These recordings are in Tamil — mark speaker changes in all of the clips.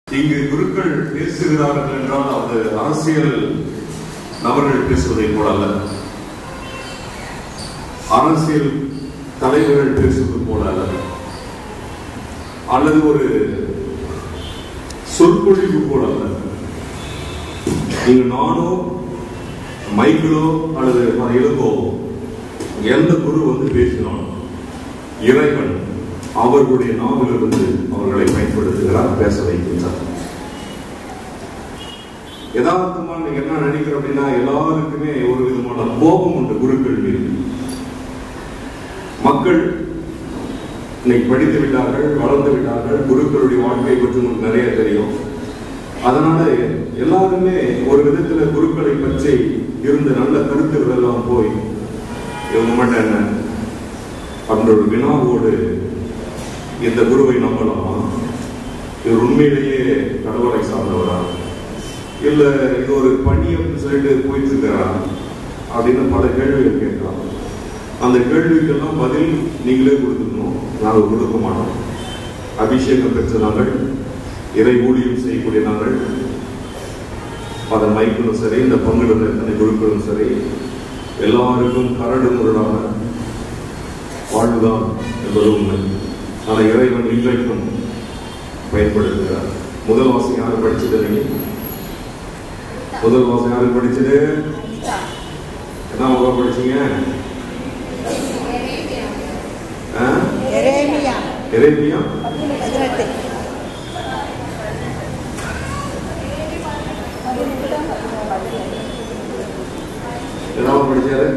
Speaker 1: இங்கு குருக்கள் பேசுகிறார்கள் என்றால் அது அரசியல் நபர்கள் பேசுவதைப் போல அல்ல அரசியல் தலைவர்கள் பேசுவது போல அல்ல அல்லது ஒரு சொற்பொழிவு போல அல்ல இங்கு நானோ மைக்கிளோ அல்லது இளங்கோ எந்த குரு வந்து பேசினாலும் இறைவன் அவர்களுடைய நாவிலிருந்து அவர்களை பயன்படுத்துகிறார் பேச வைக்கின்றார் யதார்த்தமா நீங்க என்ன நினைக்கிறோம் அப்படின்னா எல்லாருக்குமே ஒரு விதமான கோபம் உண்டு குருக்கள் மீது மக்கள் இன்னைக்கு படித்து விட்டார்கள் வளர்ந்து விட்டார்கள் குருக்களுடைய வாழ்க்கை பற்றி உங்களுக்கு நிறைய தெரியும் அதனால எல்லாருமே ஒரு விதத்துல குருக்களை பற்றி இருந்த நல்ல கருத்துக்கள் எல்லாம் போய் இவங்க மட்டும் என்ன அப்படின்ற ஒரு வினாவோடு இந்த குருவை நம்பலாமா இவர் உண்மையிலேயே கடவுளை சார்ந்தவரா இல்ல இது ஒரு பணி அப்படின்னு சொல்லிட்டு போயிட்டு இருக்கிறா அப்படின்னு பல கேள்விகள் கேட்கலாம் அந்த கேள்விக்கெல்லாம் பதில் நீங்களே கொடுத்துக்கணும் நாங்கள் கொடுக்க மாட்டோம் அபிஷேகம் பெற்ற நாங்கள் இறை ஊழியம் செய்யக்கூடிய நாங்கள் அதன் மைக்கிலும் சரி இந்த பங்குடன் எத்தனை குழுக்களும் சரி எல்லாருக்கும் கரடு முரடான வாழ்வுதான் என்பது உண்மை ஆனால் இறைவன் இன்றைக்கும் பயன்படுத்துகிறார் முதல் வாசம் யார் படிச்சது நீங்க முதல் வாசம் யாரு படிச்சது என்ன வகுப்பு படிச்சீங்க ஆ?
Speaker 2: எரேமியா
Speaker 1: எரேமியா
Speaker 2: பதினெட்டு
Speaker 1: என்ன படிச்சாரு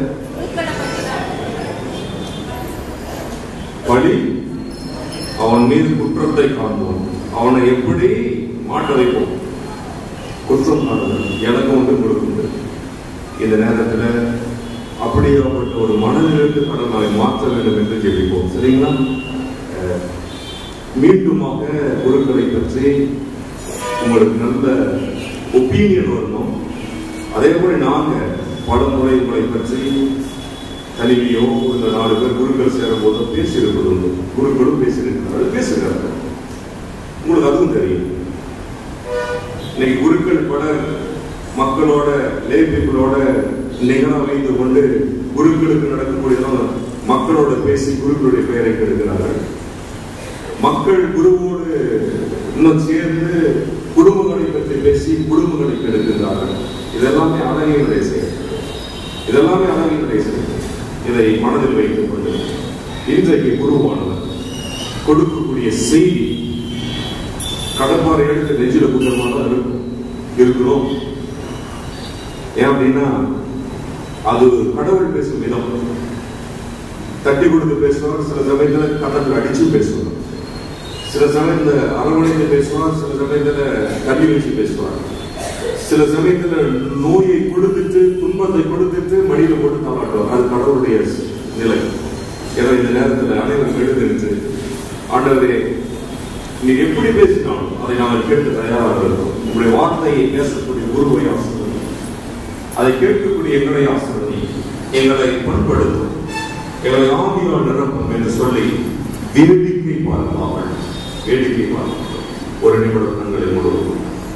Speaker 1: பழி அவன் மீது குற்றத்தை காண்போம் அவனை எப்படி மாட்ட வைப்போம் குற்றம் காணுதல் எனக்கு உண்டு உங்களுக்கு உண்டு இந்த நேரத்துல அப்படியாப்பட்ட ஒரு மனதிலிருந்து கடவுளை மாற்ற வேண்டும் என்று ஜெபிப்போம் சரிங்களா அஹ், மீண்டுமாக குருக்களை பற்றி உங்களுக்கு நல்ல ஒப்பீனியன் வரணும் அதே போல நாங்க பல முறை உங்களை பற்றி தனிமையோ இந்த நாலு பேர் குருக்கள் சேரும் போது பேசியிருப்பது உண்டு குருக்களும் பேசியிருக்கிறார்கள் பேசுகிறார்கள் உங்களுக்கு அதுவும் தெரியும் இன்னைக்கு குருக்கள் பல மக்களோட லே பீப்புளோட நிகழ வைத்து கொண்டு குருக்களுக்கு நடக்கக்கூடியதான் மக்களோட பேசி குருக்களுடைய பெயரை கெடுக்கிறார்கள் மக்கள் குருவோடு இன்னும் சேர்ந்து குடும்பங்களை பற்றி பேசி குடும்பங்களை கெடுக்கின்றார்கள் இதெல்லாமே அழகினுடைய செயல் இதெல்லாமே அழகினுடைய செயல் இதை மனதில் வைத்துக் கொண்டு இன்றைக்கு குருவானவர் கொடுக்கக்கூடிய செய்தி கடற்பாறை எடுத்து நெஞ்சில குற்றமா தான் இருக்கும் இருக்கிறோம் ஏன் அப்படின்னா அது கடவுள் பேசும் விதம் தட்டி கொடுத்து பேசுவார் சில சமயத்துல கன்னத்தில் அடிச்சு பேசுவார் சில சமயத்துல அரவணைத்து பேசுவார் சில சமயத்துல கல்வி வச்சு பேசுவார் சில சமயத்துல நோயை கொடுத்துட்டு துன்பத்தை கொடுத்துட்டு மடியில போட்டு தாளாட்டுவார் அது கடவுளுடைய நிலை ஏன்னா இந்த நேரத்துல அனைவரும் எழுந்திருந்து ஆண்டவரே நீ எப்படி பேசினாலும் அதை நாங்கள் கேட்டு தயாராக இருக்கோம் உங்களுடைய வார்த்தையை பேசக்கூடிய உருவை ஆசிரியர் அதை கேட்கக்கூடிய எங்களை ஆசிரியர் எங்களை பண்படுத்தும் எங்களை ஆவியால் நிரப்பும் என்று சொல்லி வேடிக்கை பார்க்காமல் வேடிக்கை பார்க்காமல் ஒரு நிமிடம் கண்களை முழுவதும்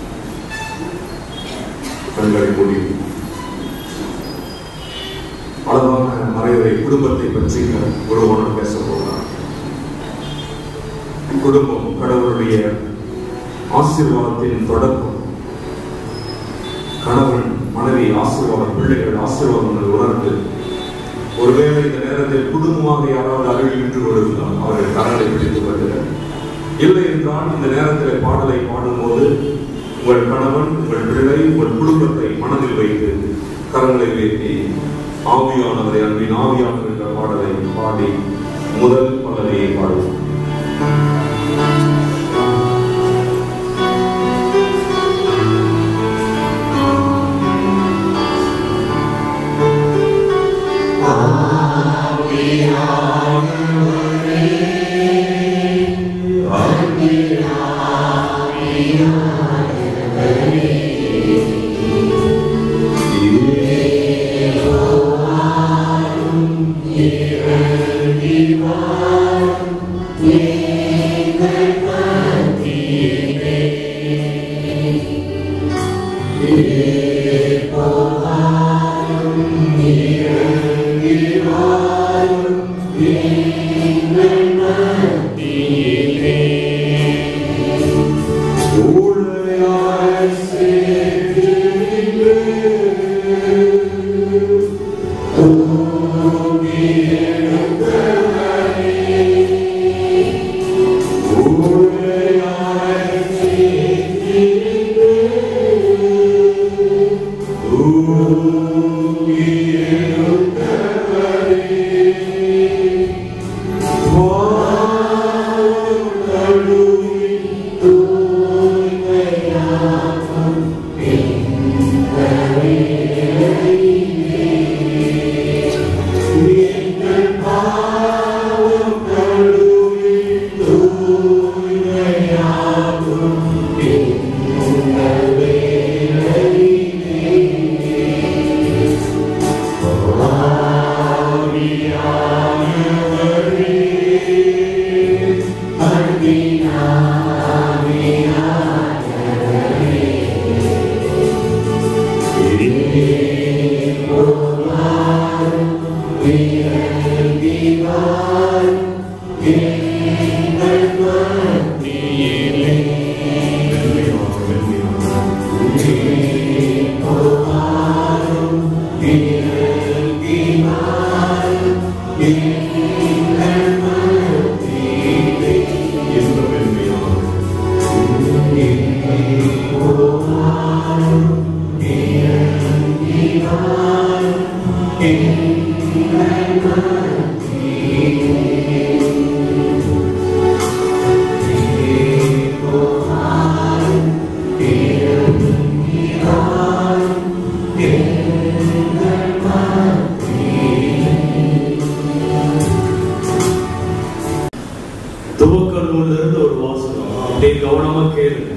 Speaker 1: கண்களை மூடி அழகான மறைவுரை குடும்பத்தை பற்றி ஒருவனும் பேச போகிறார் குடும்பம் கடவுளுடைய ஆசீர்வாதத்தின் தொடக்கம் கணவன் மனைவி ஆசீர்வாதம் பிள்ளைகள் ஆசீர்வாதங்கள் உணர்ந்து ஒருவேளை இந்த நேரத்தில் குடும்பமாக யாராவது அருகில் நின்று கொண்டிருந்தால் அவர்கள் கரங்களை பிடித்துக் கொள்கிறார் இல்லை என்றால் இந்த நேரத்தில் பாடலை பாடும்போது உங்கள் கணவன் உங்கள் பிள்ளை உங்கள் குடும்பத்தை மனதில் வைத்து கரங்களை உயர்த்தி ஆவியானவரை அன்பின் ஆவியானவர் என்ற பாடலை பாடி முதல் பல்லவியை பாடுவோம்
Speaker 3: Yeah. துவக்க நூல்ல இருந்து ஒரு வாசகம் அப்படியே கவனமா கேளுங்க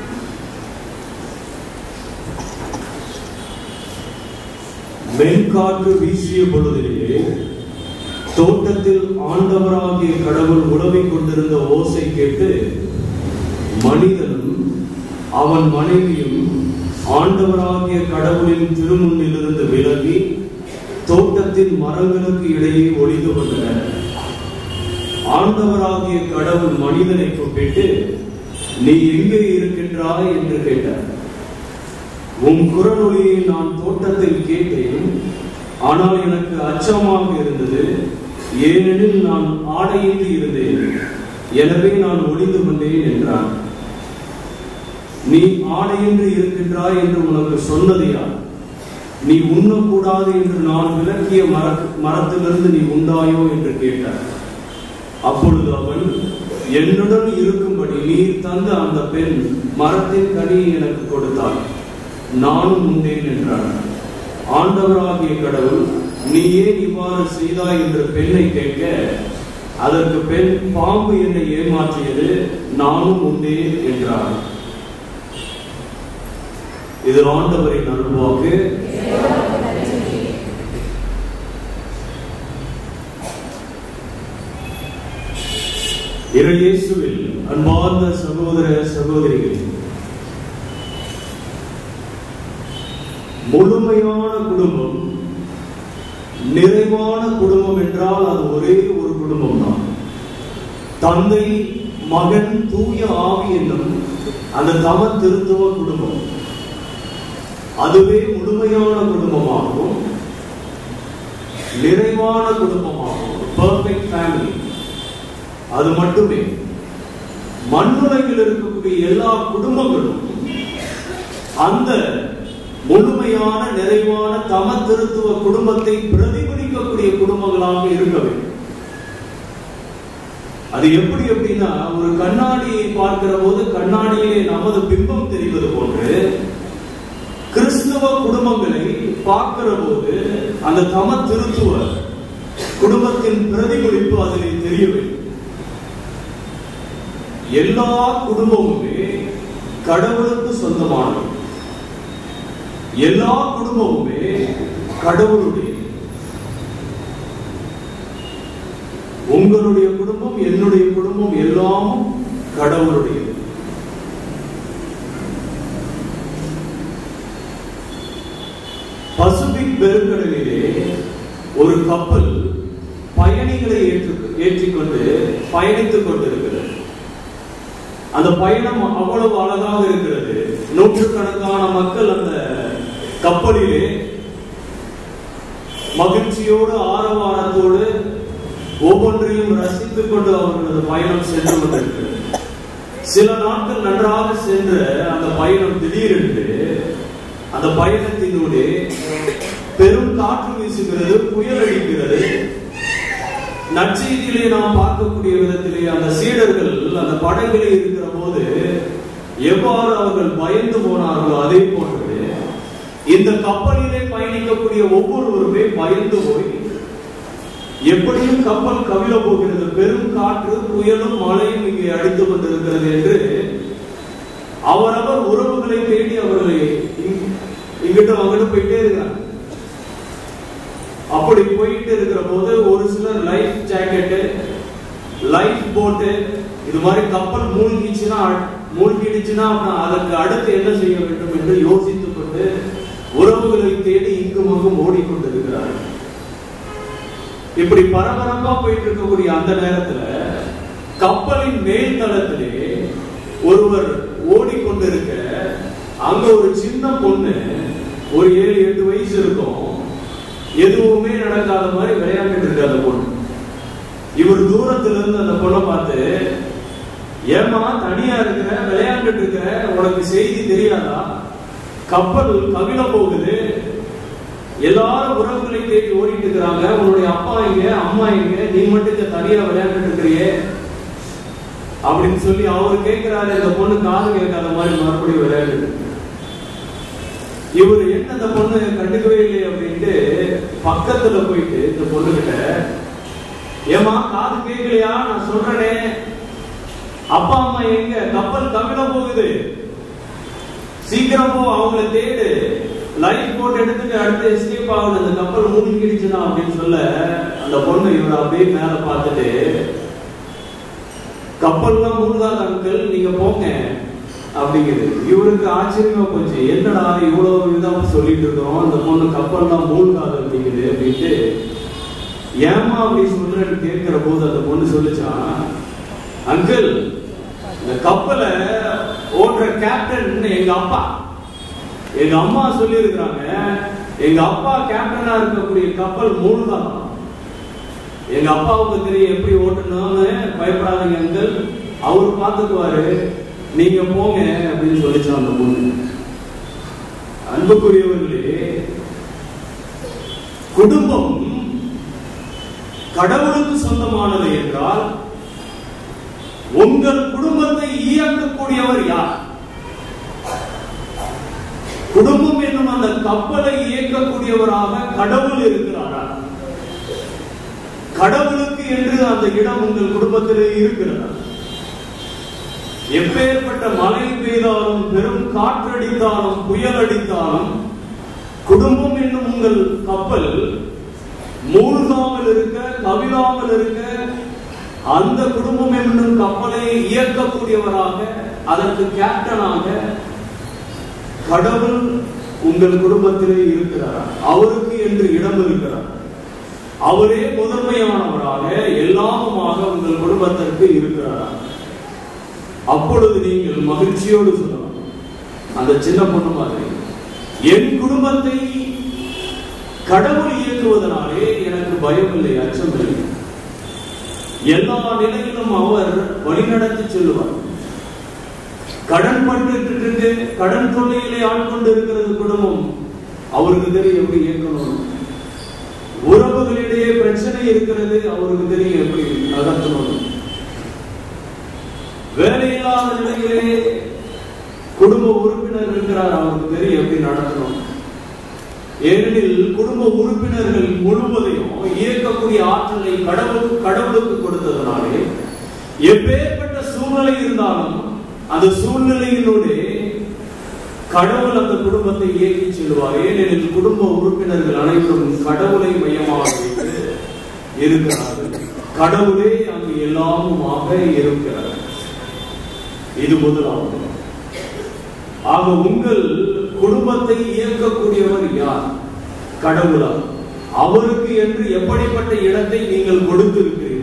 Speaker 3: மென்காற்று வீசிய பொழுதிலே தோட்டத்தில் ஆண்டவராகிய கடவுள் உழவிக் கொண்டிருந்த ஓசை கேட்டு மனிதனும் அவன் மனைவியும் ஆண்டவராகிய கடவுளின் திருமுன்னிலிருந்து விலகி தோட்டத்தின் மரங்களுக்கு இடையே ஒளிந்து கொண்டனர் ஆண்டவராகிய கடவுள் மனிதனை கூப்பிட்டு நீ எங்கே இருக்கின்றாய் என்று கேட்டார் உன் குரலொலியை நான் தோட்டத்தில் கேட்டேன் ஆனால் எனக்கு அச்சமாக இருந்தது ஏனெனில் நான் ஆடையின்றி இருந்தேன் எனவே நான் ஒளிந்து கொண்டேன் என்றான் நீ ஆடையின்றி இருக்கின்றாய் என்று உனக்கு சொன்னது யார் நீ உண்ணக்கூடாது என்று நான் விலக்கிய மர மரத்திலிருந்து நீ உண்டாயோ என்று கேட்டார் அப்பொழுது அவன் என்னுடன் இருக்கும்படி நீர் தந்த அந்த பெண் மரத்தின் கனியை எனக்கு கொடுத்தாள் நானும் உண்டேன் என்றான் ஆண்டவராகிய கடவுள் நீ ஏன் இவ்வாறு செய்தாய் என்று பெண்ணை கேட்க அதற்கு பெண் பாம்பு என்னை ஏமாற்றியது நானும் உண்டேன் என்றார் இது ஆண்டவரின் அருள்வாக்கு இறையேசுவில் அன்பார்ந்த சகோதர சகோதரிகள் முழுமையான குடும்பம் நிறைவான குடும்பம் என்றால் அது ஒரே ஒரு குடும்பம் தான் தந்தை மகன் தூய ஆவி என்னும் அந்த தம திருத்துவ குடும்பம் அதுவே முழுமையான குடும்பமாகும் நிறைவான குடும்பமாகும் பர்ஃபெக்ட் ஃபேமிலி அது மட்டுமே மண்ணுலகில் இருக்கக்கூடிய எல்லா குடும்பங்களும் அந்த முழுமையான நிறைவான தம திருத்துவ குடும்பத்தை பிரதிபலிக்கக்கூடிய குடும்பங்களாக இருக்க வேண்டும் அது எப்படி எப்படின்னா ஒரு கண்ணாடியை பார்க்கிற போது கண்ணாடியிலே நமது பிம்பம் தெரிவது போன்று கிறிஸ்தவ குடும்பங்களை பார்க்கிற போது அந்த தம திருத்துவ குடும்பத்தின் பிரதிபலிப்பு அதிலே தெரிய வேண்டும் எல்லா குடும்பமுமே கடவுளுக்கு சொந்தமானது எல்லா குடும்பமுமே கடவுளுடைய உங்களுடைய குடும்பம் என்னுடைய குடும்பம் எல்லாமும் கடவுளுடைய பெருங்கடலிலே ஒரு கப்பல் பயணிகளை ஏற்று ஏற்றிக்கொண்டு பயணித்துக் கொண்டிருக்கிறது அந்த பயணம் அவ்வளவு அழகாக இருக்கிறது நூற்றுக்கணக்கான மக்கள் அந்த கப்பலிலே மகிழ்ச்சியோடு ஆரவாரத்தோடு ஒவ்வொன்றையும் ரசித்துக் கொண்டு அவர்களது பயணம் சென்று கொண்டிருக்கிறது சில நாட்கள் நன்றாக சென்ற அந்த பயணம் திடீரென்று அந்த பயணத்தினூடே பெரும் காற்று வீசுகிறது புயல் அடிக்கிறது நற்செய்தியிலே நாம் பார்க்கக்கூடிய விதத்திலே அந்த சீடர்கள் அந்த படகிலே இருக்கிற போது எவ்வாறு அவர்கள் பயந்து போனார்களோ அதே போன்று இந்த கப்பலிலே பயணிக்கக்கூடிய ஒவ்வொருவருமே பயந்து போய் எப்படியும் கப்பல் கவிழ போகிறது பெரும் காற்று புயலும் மழையும் இங்கே அடித்துக் கொண்டிருக்கிறது என்று அவரவர் உறவுகளை தேடி அவர்களை இங்- இங்கிட்டும் அங்கிட்டும் போயிட்டே இருக்கிறாங்க அப்படி போயிட்டு இருக்கிற போது ஒரு சிலர் லைஃப் ஜாக்கெட்டு லைஃப் போட்டு இது மாதிரி கப்பல் மூழ்கிச்சுன்னா மூழ்கிடுச்சுன்னா அப்புறம் அதற்கு அடுத்து என்ன செய்ய வேண்டும் என்று யோசித்துக் கொண்டு உறவுகளை தேடி இங்கும் அங்கும் ஓடிக்கொண்டிருக்கிறார்கள் இப்படி பரபரப்பா போயிட்டு இருக்கக்கூடிய அந்த நேரத்துல கப்பலின் மேல் தளத்திலே ஒருவர் ஓடிக்கொண்டிருக்க அங்க ஒரு சின்ன பொண்ணு ஒரு ஏழு எட்டு வயசு இருக்கும் எதுவுமே நடக்காத மாதிரி விளையாண்டுட்டு இருக்கு அந்த பொண்ணு இவர் தூரத்துல இருந்து அந்த பொண்ணை பார்த்து ஏமா தனியா இருக்கிற விளையாண்டுட்டு இருக்கிற உனக்கு செய்தி தெரியாதா கப்பல் கவிழ போகுது எல்லாரும் உறவுகளை தேடி ஓடிட்டு இருக்கிறாங்க உன்னுடைய அப்பா எங்க அம்மா எங்க நீ மட்டும் இங்க தனியா விளையாண்டுட்டு இருக்கிறியே அப்படின்னு சொல்லி அவர் கேட்கிறாரு இந்த பொண்ணு காது கேட்காத மாதிரி மறுபடியும் விளையாடுது இவர் என்ன இந்த பொண்ணு கண்டுக்கவே இல்லையே அப்படின்ட்டு பக்கத்துல போயிட்டு இந்த பொண்ணு கிட்ட ஏமா காது கேட்கலையா நான் சொல்றேனே அப்பா அம்மா எங்க கப்பல் கவிழ போகுது சீக்கிரம் போ அவங்கள தேடு லைஃப் போட் எடுத்துட்டு அடுத்து எஸ்கேப் ஆகணும் அந்த கப்பல் மூழ்கிடுச்சுனா அப்படின்னு சொல்ல அந்த பொண்ணு இவர் அப்படியே மேல பார்த்துட்டு கப்பல்லாம் மூழ்காத அங்கிள் நீங்க போங்க அப்படிங்குது இவருக்கு ஆச்சரியமா போச்சு என்னடா இவ்வளவு விதம் சொல்லிட்டு இருக்கோம் அந்த பொண்ணு கப்பல்லாம் மூழ்காது அப்படிங்குது அப்படின்ட்டு ஏமா அப்படி சொல்றேன்னு கேட்கிற போது அந்த பொண்ணு சொல்லுச்சான் அங்கிள் இந்த கப்பலை ஓட்டுற கேப்டன் எங்க அப்பா எங்க அம்மா சொல்லி இருக்கிறாங்க எங்க அப்பா கேப்டனா இருக்கக்கூடிய கப்பல் மூழ்காம் எங்க அப்பாவுக்கு தெரியும் எப்படி ஓட்டணும்னு பயப்படாதீங்க அங்கிள் அவர் பார்த்துக்குவாரு நீங்க போங்க அப்படின்னு சொல்லிச்சான் அந்த பொண்ணு அன்புக்குரியவர்களே குடும்பம் கடவுளுக்கு சொந்தமானது என்றால் உங்கள் குடும்பத்தை இயக்கக்கூடியவர் யார் குடும்பம் என்னும் அந்த கப்பலை இயக்கக்கூடியவராக கடவுள் இருக்கிறாரா கடவுளுக்கு என்று அந்த இடம் உங்கள் குடும்பத்திலே இருக்கிறதா எப்பேற்பட்ட மழை பெய்தாலும் பெரும் காற்றடித்தாலும் புயல் அடித்தாலும் குடும்பம் என்னும் உங்கள் கப்பல் மூழ்காமல் இருக்க கவிழாமல் இருக்க அந்த குடும்பம் என்னும் கப்பலை இயக்கக்கூடியவராக அதற்கு கேப்டனாக கடவுள் உங்கள் குடும்பத்திலே இருக்கிறார் அவருக்கு என்று இடம் இருக்கிறார் அவரே முதன்மையானவராக எல்லாமுமாக உங்கள் குடும்பத்திற்கு இருக்கிறார் அப்பொழுது நீங்கள் மகிழ்ச்சியோடு சொல்லலாம் அந்த சின்ன பொண்ணு மாதிரி என் குடும்பத்தை கடவுள் இயக்குவதனாலே எனக்கு பயம் இல்லை அச்சம் இல்லை எல்லா நிலையிலும் அவர் வழிநடத்தி செல்லுவார் கடன் பட்டு இருக்கு கடன் தொல்லையிலே ஆட்கொண்டு இருக்கிறது குடும்பம் அவருக்கு தெரியும் எப்படி இயக்கணும் உறவுகளிடையே பிரச்சனை இருக்கிறது அவருக்கு தெரியும் எப்படி நகர்த்தணும் வேலையில்லாத நிலையிலே குடும்ப உறுப்பினர் இருக்கிறார் அவருக்கு தெரியும் எப்படி நடத்தணும் ஏனெனில் குடும்ப உறுப்பினர்கள் முழுவதையும் இயக்கக்கூடிய ஆற்றலை கடவுள் கடவுளுக்கு கொடுத்ததனாலே எப்பேற்பட்ட சூழ்நிலை இருந்தாலும் அந்த சூழ்நிலையினோடு கடவுள் அந்த குடும்பத்தை இயக்கி செல்வார் ஏனெனில் குடும்ப உறுப்பினர்கள் அனைவரும் கடவுளை மையமாக வைத்து இருக்கிறார்கள் கடவுளே அங்கு எல்லாமுமாக இருக்கிறார் இது முதலாவது ஆக உங்கள் குடும்பத்தை இயக்கக்கூடியவர் யார் கடவுளா அவருக்கு என்று எப்படிப்பட்ட இடத்தை நீங்கள் கொடுத்திருக்கிறீர்கள்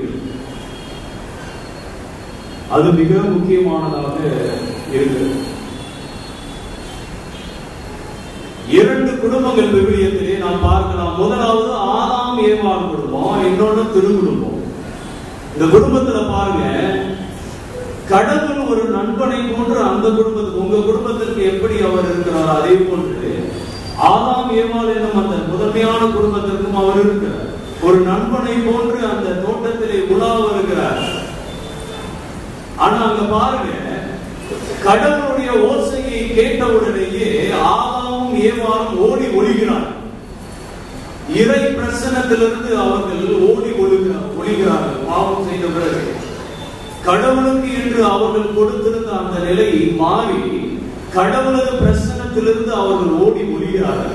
Speaker 3: அது மிக முக்கியமானதாக இருக்கிறது இரண்டு குடும்பங்கள் விவிலியத்திலே நாம் பார்க்கலாம் முதலாவது ஆதாம் ஏவாள் குடும்பம் இன்னொன்று திரு குடும்பம் இந்த குடும்பத்துல பாருங்க கடவுள் ஒரு நண்பனை போன்று அந்த குடும்பத்துக்கு உங்க குடும்பத்திற்கு எப்படி அவர் இருக்கிறார் அதே போன்று ஆதாம் ஏவாள் என்னும் அந்த முதன்மையான குடும்பத்திற்கும் அவர் இருக்கிறார் ஒரு நண்பனை போன்று அந்த தோட்டத்திலே உலா வருகிறார் ஆனா அங்க பாருங்க கடவுளுடைய ஓசையை கேட்டவுடனேயே ஆதாமும் ஏவாளும் ஓடி ஒளிகிறார் இறை பிரசனத்திலிருந்து அவர்கள் ஓடி ஒழுகிறார் ஒளிகிறார்கள் பாவம் செய்த பிறகு கடவுளுக்கு என்று அவர்கள் கொடுத்திருந்த அந்த நிலை மாறி கடவுளது பிரசனத்திலிருந்து அவர்கள் ஓடி ஒளிகிறார்கள்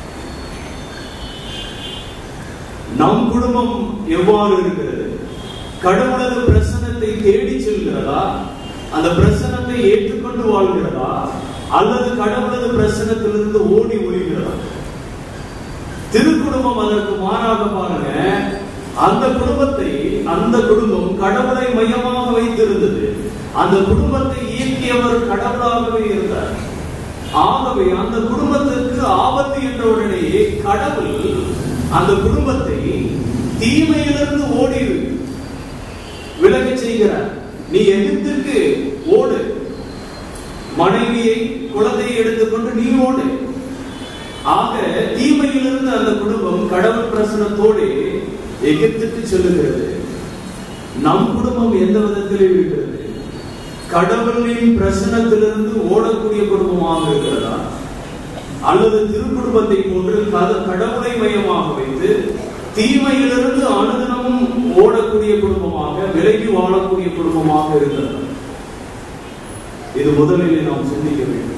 Speaker 3: நம் குடும்பம் எவ்வாறு இருக்கிறது கடவுளது பிரசனத்தை தேடி செல்கிறதா அந்த பிரசனத்தை ஏற்றுக்கொண்டு வாழ்கிறதா அல்லது கடவுளது பிரசனத்திலிருந்து ஓடி ஒளிகிறதா திருக்குடும்பம் அதற்கு மாறாக பாருங்க அந்த குடும்பத்தை அந்த குடும்பம் கடவுளை மையமாக வைத்திருந்தது அந்த குடும்பத்தை இயக்கியவர் கடவுளாகவே இருந்தார் ஆகவே அந்த குடும்பத்திற்கு ஆபத்து என்ற உடனேயே கடவுள் அந்த குடும்பத்தை தீமையிலிருந்து ஓடி விலகச் செய்கிறார் நீ எகிப்திற்கு ஓடு மனைவியை குழந்தையை எடுத்துக்கொண்டு நீ ஓடு ஆக தீமையிலிருந்து அந்த குடும்பம் கடவுள் பிரசனத்தோடு எகிப்துக்கு செல்லுகிறது நம் குடும்பம் எந்த விதத்தில் இருக்கிறது கடவுளின் பிரசனத்திலிருந்து ஓடக்கூடிய குடும்பமாக இருக்கிறதா அல்லது திருக்குடும்பத்தை போன்று கத- கடவுளை மையமாக வைத்து தீமையிலிருந்து அனுதினமும் ஓடக்கூடிய குடும்பமாக விலகி வாழக்கூடிய குடும்பமாக இருக்கிறதா இது முதலில் நாம் சிந்திக்க வேண்டும்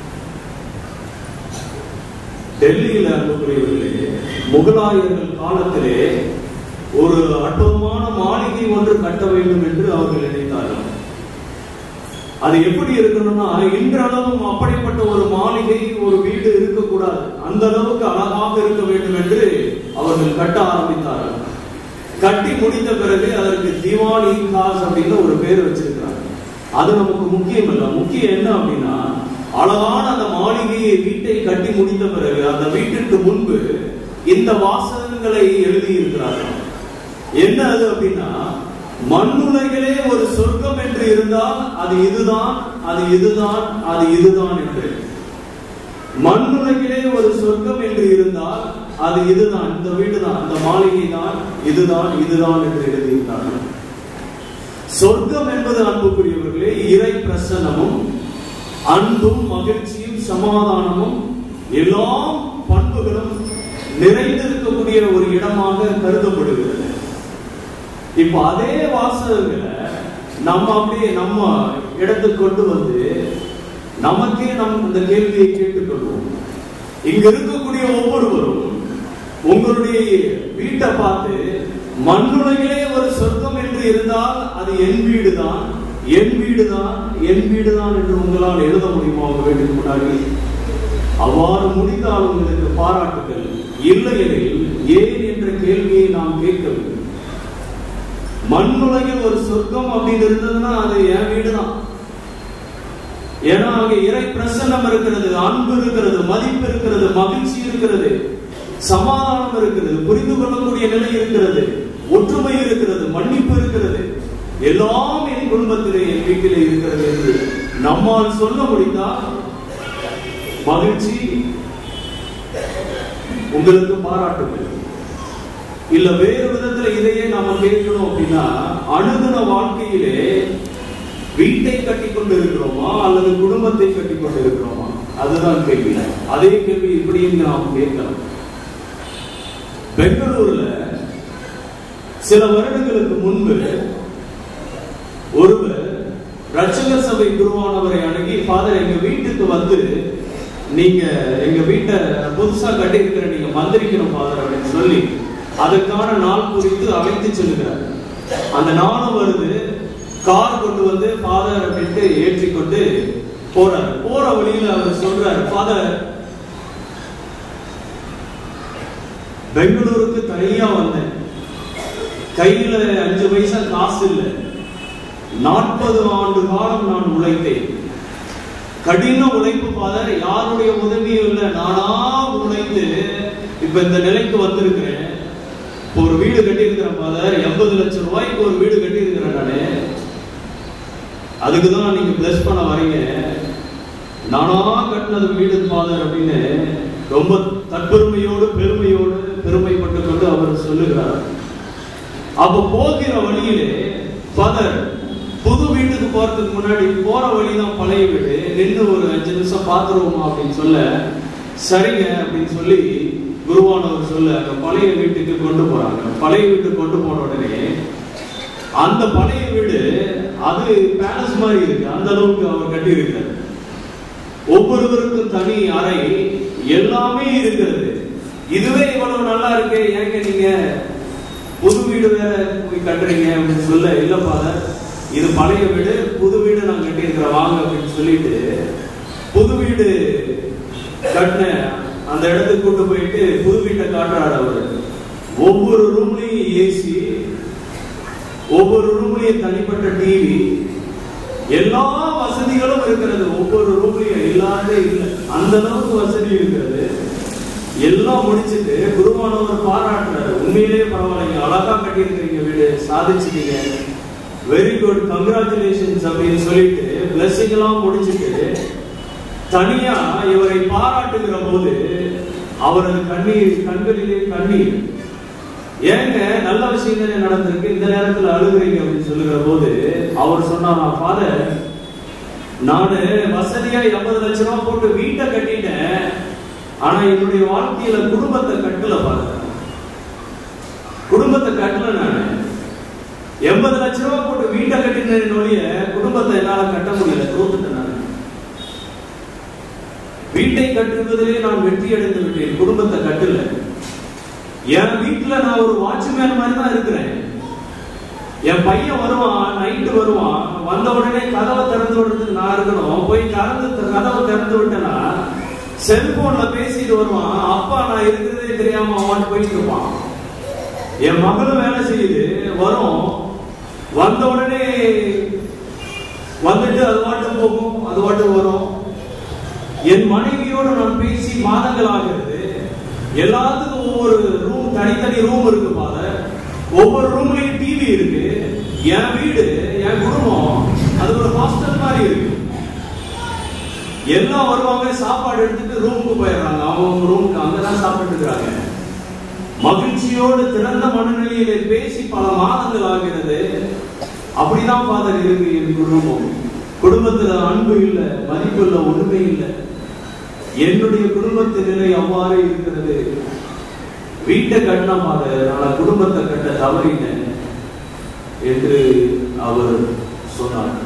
Speaker 3: டெல்லியில் அன்புக்குரியவர்களே முகலாயர்கள் காலத்திலே ஒரு அற்புதமான மாளிகை ஒன்று கட்ட வேண்டும் என்று அவர்கள் நினைத்தார்கள் அது எப்படி இருக்கணும்னா இன்றளவும் அப்படிப்பட்ட ஒரு மாளிகை ஒரு வீடு இருக்கக்கூடாது அந்த அளவுக்கு அழகாக இருக்க வேண்டும் என்று அவர்கள் கட்ட ஆரம்பித்தார்கள் கட்டி முடித்த பிறகு அதற்கு திவானி காஸ் அப்படின்னு ஒரு பேர் வச்சிருக்கிறாங்க அது நமக்கு முக்கியம் இல்ல முக்கியம் என்ன அப்படின்னா அழகான அந்த மாளிகையை வீட்டை கட்டி முடித்த பிறகு அந்த வீட்டிற்கு முன்பு இந்த வாசகங்களை எழுதி இருக்கிறார்கள் என்ன அது அப்படின்னா மண்ணுலகிலே ஒரு சொர்க்கம் என்று இருந்தால் அது இதுதான் அது இதுதான் அது இதுதான் என்று மண்ணுலகிலே ஒரு சொர்க்கம் என்று இருந்தால் அது இதுதான் இந்த வீடு தான் இந்த மாளிகை தான் இதுதான் இதுதான் என்று எழுதியிருந்தார்கள் சொர்க்கம் என்பது அன்புக்குரியவர்களே இறை பிரசன்னமும் அன்பும் மகிழ்ச்சியும் சமாதானமும் எல்லா பண்புகளும் நிறைந்திருக்கக்கூடிய ஒரு இடமாக கருதப்படுகிறது இப்ப அதே வாசகங்களை நம்ம அப்படியே நம்ம இடத்துக்கு கொண்டு வந்து நமக்கே நம் இந்த கேள்வியை கேட்டுக்கொள்வோம் இங்க இருக்கக்கூடிய ஒவ்வொருவரும் உங்களுடைய வீட்டை பார்த்து மண்ணுலகிலே ஒரு சொர்க்கம் என்று இருந்தால் அது என் வீடுதான் என் வீடுதான் என் வீடுதான் என்று உங்களால் எழுத முடியுமா உங்க வீட்டுக்கு முன்னாடி அவ்வாறு முடிந்தால் உங்களுக்கு பாராட்டுகள் இல்லையெனில் ஏன் என்ற கேள்வியை நாம் கேட்க வேண்டும் மண்ணுலகில் ஒரு சொர்க்கம் அப்படின்னு இருந்ததுன்னா அது என் வீடுதான் ஏன்னா அங்க இறை பிரசன்னம் இருக்கிறது அன்பு இருக்கிறது மதிப்பு இருக்கிறது மகிழ்ச்சி இருக்கிறது சமாதானம் இருக்கிறது புரிந்து கொள்ளக்கூடிய நிலை இருக்கிறது ஒற்றுமை இருக்கிறது மன்னிப்பு இருக்கிறது எல்லாம் என் குடும்பத்திலே என் வீட்டிலே இருக்கிறது என்று நம்மால் சொல்ல முடிந்தால் மகிழ்ச்சி உங்களுக்கு பாராட்டுகள் இல்ல வேறு விதத்துல இதையே நாம கேட்கணும் அப்படின்னா அணுகுன வாழ்க்கையிலே வீட்டை கட்டி கொண்டு இருக்கிறோமா அல்லது குடும்பத்தை கட்டி கொண்டு இருக்கிறோமா அதுதான் கேள்வி அதே கேள்வி இப்படியும் நாம் கேட்கலாம் பெங்களூர்ல சில வருடங்களுக்கு முன்பு ஒருவர் ரட்சகர் சபை குருவானவரை அணுகி ஃபாதர் எங்க வீட்டுக்கு வந்து நீங்க எங்க வீட்டை புதுசா கட்டி இருக்கிற நீங்க மந்திரிக்கணும் ஃபாதர் அப்படின்னு சொல்லி அதற்கான நாள் குறித்து அழைத்து செல்கிறார் அந்த நாளும் வருது கார் கொண்டு வந்து ஃபாதர் அப்படின்ட்டு ஏற்றி கொண்டு போறாரு போற வழியில அவர் சொல்றாரு ஃபாதர் பெங்களூருக்கு தனியா வந்தேன் கையில அஞ்சு பைசா காசு இல்லை நாற்பது ஆண்டு காலம் நான் உழைத்தேன் கடின உழைப்பு ஃபாதர் யாருடைய உதவியும் இல்லை நானா உழைத்து இப்ப இந்த நிலைக்கு வந்திருக்கிறேன் இப்ப ஒரு வீடு கட்டியிருக்கிறேன் ஃபாதர் எண்பது லட்சம் ரூபாய்க்கு ஒரு வீடு கட்டியிருக்கிறேன் நானு அதுக்கு தான் நீங்க பிளஸ் பண்ண வரீங்க நானா கட்டினது வீடு ஃபாதர் அப்படின்னு ரொம்ப தற்பெருமையோடு பெருமையோடு பெருமைப்பட்டு கொண்டு அவர் சொல்லுகிறார் அப்ப போகிற வழியிலே ஃபாதர் புது வீட்டுக்கு போறதுக்கு முன்னாடி போற வழிதான் பழைய வீடு நின்று ஒரு அஞ்சு நிமிஷம் பாத்துருவோமா அப்படின்னு சொல்ல சரிங்க அப்படின்னு சொல்லி குருவானவர் சொல்ல அந்த பழைய வீட்டுக்கு கொண்டு போறாங்க பழைய வீட்டுக்கு கொண்டு போன உடனே அந்த பழைய வீடு அது பேலஸ் மாதிரி இருக்கு அந்த அளவுக்கு அவர் கட்டி இருக்காரு ஒவ்வொருவருக்கும் தனி அறை எல்லாமே இருக்கிறது இதுவே இவ்வளவு நல்லா இருக்கு ஏங்க நீங்க புது வீடு வேற போய் கட்டுறீங்க அப்படின்னு சொல்ல இல்ல ஃபாதர் இது பழைய வீடு புது வீடு நான் கட்டியிருக்கிறேன் வாங்க அப்படின்னு சொல்லிட்டு புது வீடு கட்டின அந்த இடத்துக்கு கூட்டு போயிட்டு புது வீட்டை காட்டுறாரு அவரு ஒவ்வொரு ரூம்லயும் ஏசி ஒவ்வொரு ரூம்லயும் தனிப்பட்ட டிவி எல்லா வசதிகளும் இருக்கிறது ஒவ்வொரு ரூம்லயும் இல்லாதே இல்லை அந்த அளவுக்கு வசதி இருக்கிறது எல்லாம் முடிச்சிட்டு குருவானவர் பாராட்டுறாரு உண்மையிலேயே பரவாயில்லைங்க அழகா கட்டியிருக்கிறீங்க வீடு சாதிச்சிட்டீங்க வெரி குட் கங்க்ராச்சுலேஷன்ஸ் அப்படின்னு சொல்லிட்டு பிளஸிங் எல்லாம் முடிச்சிட்டு தனியா இவரை பாராட்டுகிற போது அவரது கண்ணீர் கண்களிலே கண்ணீர் ஏங்க நல்ல விஷயம் தானே நடந்திருக்கு இந்த நேரத்துல அழுகுறீங்க அப்படின்னு சொல்லுகிற போது அவர் சொன்னாராம் ஃபாதர் நானு வசதியா எண்பது லட்சம் ரூபாய் போட்டு வீட்டை கட்டிட்டேன் ஆனா என்னுடைய வாழ்க்கையில குடும்பத்தை கட்டல பாருங்க குடும்பத்தை கட்டல நானு எண்பது லட்சம் ரூபாய் போட்டு வீட்டை கட்டினேன் ஒழிய குடும்பத்தை என்னால கட்ட முடியல தோத்துட்டேன் நான் வீட்டை கட்டுவதிலே நான் வெற்றி அடைந்து விட்டேன் குடும்பத்தை கட்டல என் வீட்டுல நான் ஒரு வாட்ச்மேன் மாதிரி தான் இருக்கிறேன் என் பையன் வருவான் நைட்டு வருவான் வந்த உடனே கதவை திறந்து விடுறதுக்கு நான் இருக்கணும் போய் திறந்து கதவை திறந்து விட்டேன்னா செல்போன்ல பேசிட்டு வருவான் அப்பா நான் இருக்கிறதே தெரியாம அவன் போயிட்டு இருப்பான் என் மகளும் வேலை செய்யுது வரும் வந்த உடனே வந்துட்டு அது வாட்டு போகும் அது வாட்டு வரும் என் மனைவியோடு நான் பேசி மாதங்கள் ஆகிறது எல்லாத்துக்கும் ஒவ்வொரு ரூம் தனித்தனி ரூம் இருக்கு ஃபாதர் ஒவ்வொரு ரூம்லயும் டிவி இருக்கு என் வீடு என் குடும்பம் அது ஒரு ஹாஸ்டல் மாதிரி இருக்கு எல்லாம் வருவாங்க சாப்பாடு எடுத்துட்டு ரூமுக்கு போயிடுறாங்க அவங்க ரூமுக்கு அங்கதான் சாப்பிட்டு இருக்காங்க மகிழ்ச்சியோடு திறந்த மனநிலையிலே பேசி பல மாதங்கள் ஆகிறது அப்படிதான் ஃபாதர் இருக்கு என் குடும்பம் குடும்பத்துல அன்பு இல்ல மதிப்பு இல்ல ஒண்ணுமே இல்லை என்னுடைய குடும்பத்தின் நிலை அவ்வாறு இருக்கிறது வீட்டை கட்டினமாக நான் குடும்பத்தை கட்ட தவறினேன் என்று அவர் சொன்னார்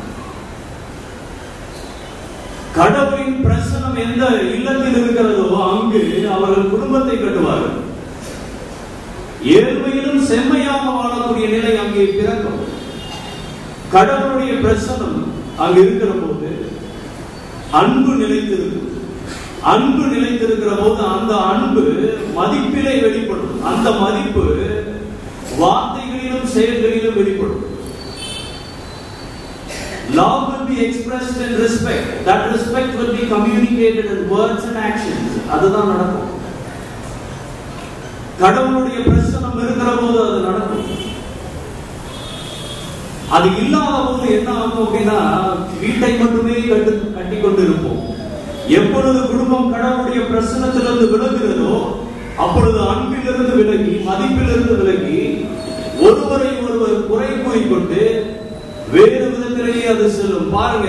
Speaker 3: கடவுளின் பிரசனம் எந்த இல்லத்தில் இருக்கிறதோ அங்கு அவர்கள் குடும்பத்தை கட்டுவார்கள் ஏழ்மையிலும் செம்மையாக வாழக்கூடிய நிலை அங்கே பிறக்கும் கடவுளுடைய பிரசனம் அங்கு இருக்கிற போது அன்பு நிலைத்திருக்கும் அன்பு நிலைத்திருக்கிற போது அந்த அன்பு மதிப்பிலே வெளிப்படும் அந்த மதிப்பு வார்த்தைகளிலும் செயல்களிலும் வெளிப்படும் Love will be expressed in respect. That respect will be communicated in words and actions. அதுதான் நடக்கும் கடவுளுடைய பிரசனம் இருக்கிற போது அது நடக்கும் அது இல்லாத போது என்ன ஆகும் அப்படின்னா வீட்டை மட்டுமே கட்டு கட்டி கொண்டு இருப்போம் எப்பொழுது குடும்பம் கடவுளுடைய பிரசனத்திலிருந்து விலகுகிறதோ அப்பொழுது அன்பிலிருந்து விலகி மதிப்பிலிருந்து விலகி ஒருவரை ஒருவர் குறை கூறிக்கொண்டு வேறு விதத்திலேயே அது செல்லும் பாருங்க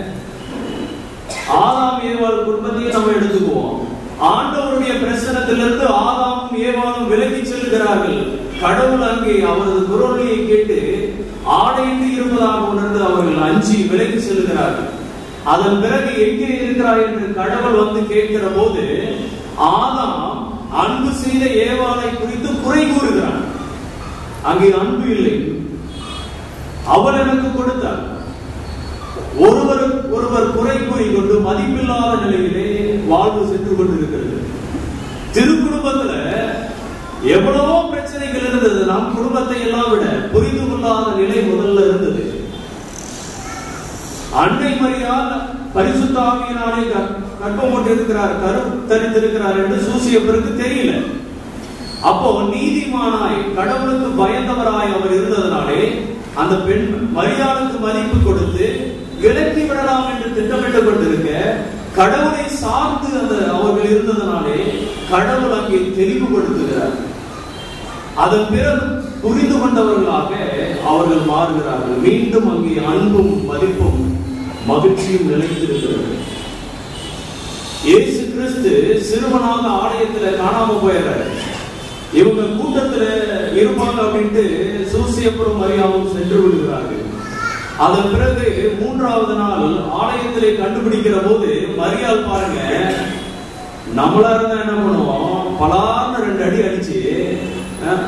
Speaker 3: ஆதாம் ஏவாள் குடும்பத்தையும் நம்ம எடுத்துக்குவோம் ஆண்டவருடைய பிரசனத்திலிருந்து ஆதாமும் ஏவாளும் விலகி செல்கிறார்கள் கடவுள் அங்கே அவரது குரலையை கேட்டு ஆடைந்து இருப்பதாக உணர்ந்து அவர்கள் அஞ்சி விலகி செல்கிறார்கள் அதன் பிறகு எங்கே இருக்கிறாய் என்று கடவுள் வந்து கேட்கிற போது ஆதாம் அன்பு செய்த ஏவாளை குறித்து குறை கூறுகிறான் அங்கே அன்பு இல்லை அவர் எனக்கு கொடுத்தார் ஒருவர் ஒருவர் குறை கூறிக்கொண்டு மதிப்பில்லாத நிலையிலே வாழ்வு சென்று கொண்டிருக்கிறது திருக்குடும்பத்துல எவ்வளவோ பிரச்சனைகள் இருந்தது நம் குடும்பத்தை எல்லாம் விட புரிந்து கொள்ளாத நிலை முதல்ல இருந்தது அன்னை மரியால் பரிசுத்த ஆவியினாலே க- கர்ப்பம் கொண்டிருக்கிறார் கரு தரித்திருக்கிறார் என்று சூசியப்பருக்கு தெரியல அப்போ நீதிமானாய் கடவுளுக்கு பயந்தவராய் அவர் இருந்ததனாலே அந்த பெண் மரியாளுக்கு மதிப்பு கொடுத்து விலக்கி விடலாம் என்று திட்டமிட்டுக் கொண்டிருக்க கடவுளை சார்ந்து அந்த அவர்கள் இருந்ததனாலே கடவுள் அங்கே தெளிவுபடுத்துகிறார் அதன் பிறகு புரிந்து கொண்டவர்களாக அவர்கள் மாறுகிறார்கள் மீண்டும் அங்கே அன்பும் மதிப்பும் மகிழ்ச்சியும் நிலைத்திருக்கிறது இயேசு கிறிஸ்து சிறுவனாக ஆலயத்துல காணாம போயிடுறாரு இவங்க கூட்டத்துல இருப்பாங்க அப்படின்ட்டு சூசியப்புறம் மரியாவும் சென்று விடுகிறார்கள் அதன் பிறகு மூன்றாவது நாள் ஆலயத்திலே கண்டுபிடிக்கிற போது மரியாள் பாருங்க நம்மளா இருந்தா என்ன பண்ணுவோம் பலார்னு ரெண்டு அடி அடிச்சு அஹ்,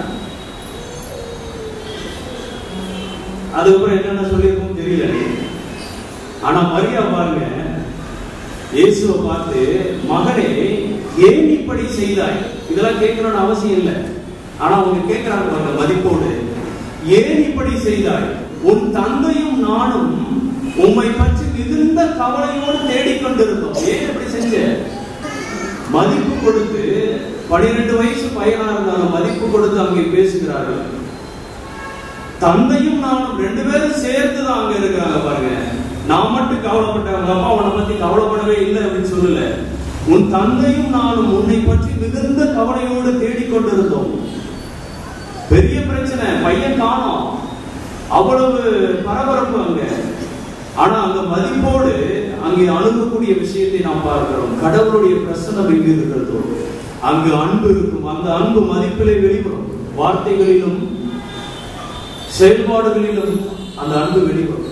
Speaker 3: அதுக்கப்புறம் என்னென்ன சொல்லியிருக்கோம் தெரியல ஆனா மரியா பாருங்க இயேசுவை பார்த்து மகனே ஏன் இப்படி செய்தாய் இதெல்லாம் கேட்கணும்னு அவசியம் இல்லை ஆனா அவங்க கேட்கிறாங்க பாருங்க மதிப்போடு ஏன் இப்படி செய்தாய் உன் தந்தையும் நானும் உம்மை பற்றி மிகுந்த கவலையோடு தேடிக்கொண்டிருந்தோம் ஏன் இப்படி செஞ்ச மதிப்பு கொடுத்து பனிரெண்டு வயசு பையனா இருந்தாலும் மதிப்பு கொடுத்து அங்கே பேசுகிறார்கள் தந்தையும் நானும் ரெண்டு பேரும் சேர்த்து தான் அங்க இருக்கிறாங்க பாருங்க நான் மட்டும் கவலைப்பட்டேன் உங்க அப்பா உன்னை பத்தி கவலைப்படவே இல்லை அப்படின்னு சொல்லல உன் தந்தையும் நானும் உன்னை பற்றி மிகுந்த கவலையோடு தேடிக்கொண்டிருந்தோம் பெரிய பிரச்சனை பையன் காணோம் அவ்வளவு பரபரப்பு அங்க ஆனா அங்க மதிப்போடு அங்கே அணுகக்கூடிய விஷயத்தை நாம் பார்க்கிறோம் கடவுளுடைய பிரசன்னம் எங்கு இருக்கிறதோ அங்கு அன்பு இருக்கும் அந்த அன்பு மதிப்பிலே வெளிவரும் வார்த்தைகளிலும் செயல்பாடுகளிலும் அந்த அன்பு வெளிவரும்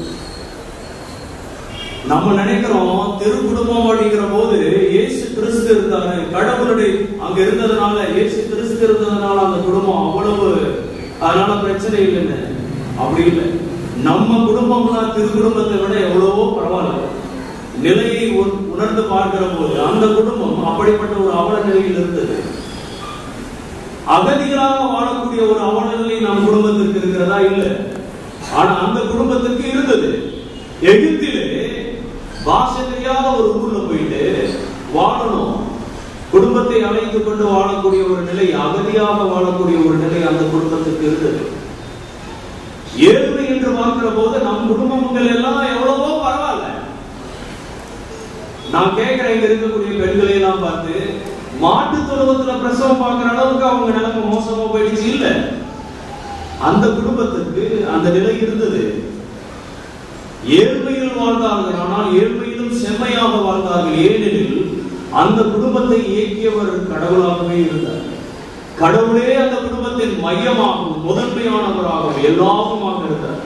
Speaker 3: நம்ம நினைக்கிறோம் திருக்குடும்பம் அப்படிங்கிற போது இயேசு கிறிஸ்து இருந்தாரு கடவுளுடைய அங்க இருந்ததுனால இயேசு கிறிஸ்து இருந்ததுனால அந்த குடும்பம் அவ்வளவு அதனால பிரச்சனை இல்லைன்னு அப்படி இல்லை நம்ம குடும்பம்லாம் திருக்குடும்பத்தை விட எவ்வளவோ பரவாயில்ல நிலையை உண- உணர்ந்து பார்க்கிற போது அந்த குடும்பம் அப்படிப்பட்ட ஒரு அவல நிலையில் இருந்தது அகதிகளாக வாழக்கூடிய ஒரு அவல நிலை நம் குடும்பத்திற்கு இருக்கிறதா இல்ல ஆனா அந்த குடும்பத்துக்கு இருந்தது எகிப்திலே பாஷை தெரியாத ஒரு ஊர்ல போயிட்டு வாழணும் குடும்பத்தை அழைத்துக் கொண்டு வாழக்கூடிய ஒரு நிலை அகதியாக வாழக்கூடிய ஒரு நிலை அந்த குடும்பத்துக்கு இருந்தது ஏழ்மை என்று பார்க்கிற போது நம் குடும்பங்கள் எல்லாம் எவ்வளவோ பரவாயில்ல நான் கேட்கிறேன் இங்க இருக்கக்கூடிய பெண்களை எல்லாம் பார்த்து மாட்டு தொழுவத்துல பிரசவம் பார்க்கிற அளவுக்கு அவங்க நிலைமை மோசமா போயிடுச்சு இல்ல அந்த குடும்பத்துக்கு அந்த நிலை இருந்தது ஏழ்மையில் வாழ்ந்தார்கள் ஆனால் ஏழ்மையிலும் செம்மையாக வாழ்ந்தார்கள் ஏனெனில் அந்த குடும்பத்தை இயக்கியவர் கடவுளாகவே இருந்தார் கடவுளே அந்த குடும்பத்தின் மையமாகவும் முதன்மையானவராகவும் எல்லாமுமாக இருந்தார்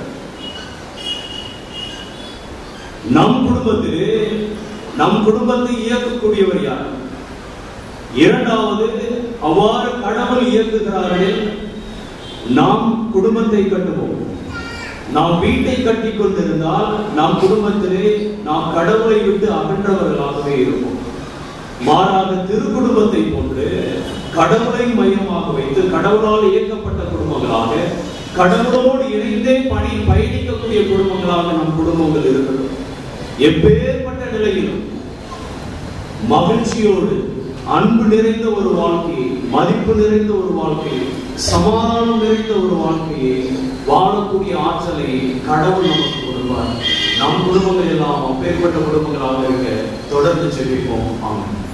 Speaker 3: நம் குடும்பத்திலே நம் குடும்பத்தை இயக்கக்கூடியவர் யார் இரண்டாவது அவ்வாறு கடவுள் இயக்குகிறார்கள் நாம் குடும்பத்தை கட்டுவோம் நாம் வீட்டை கட்டி கொண்டிருந்தால் நம் குடும்பத்திலே நாம் கடவுளை விட்டு அகன்றவர்களாகவே இருப்போம் மாறாக திருக்குடும்பத்தை போன்று கடவுளை மையமாக வைத்து கடவுளால் இயக்கப்பட்ட குடும்பங்களாக கடவுளோடு இணைந்தே பணி பயணிக்கக்கூடிய குடும்பங்களாக நம் குடும்பங்கள் இருக்கிறது எப்பேற்பட்ட நிலையிலும் மகிழ்ச்சியோடு அன்பு நிறைந்த ஒரு வாழ்க்கையை மதிப்பு நிறைந்த ஒரு வாழ்க்கையை சமாதானம் நிறைந்த ஒரு வாழ்க்கையை வாழக்கூடிய ஆற்றலை கடவுள் நமக்கு கொடுப்பார் நம் குடும்பங்கள் எல்லாம் அப்பேற்பட்ட குடும்பங்களாக இருக்க தொடர்ந்து செல்விப்போம் ஆமாம்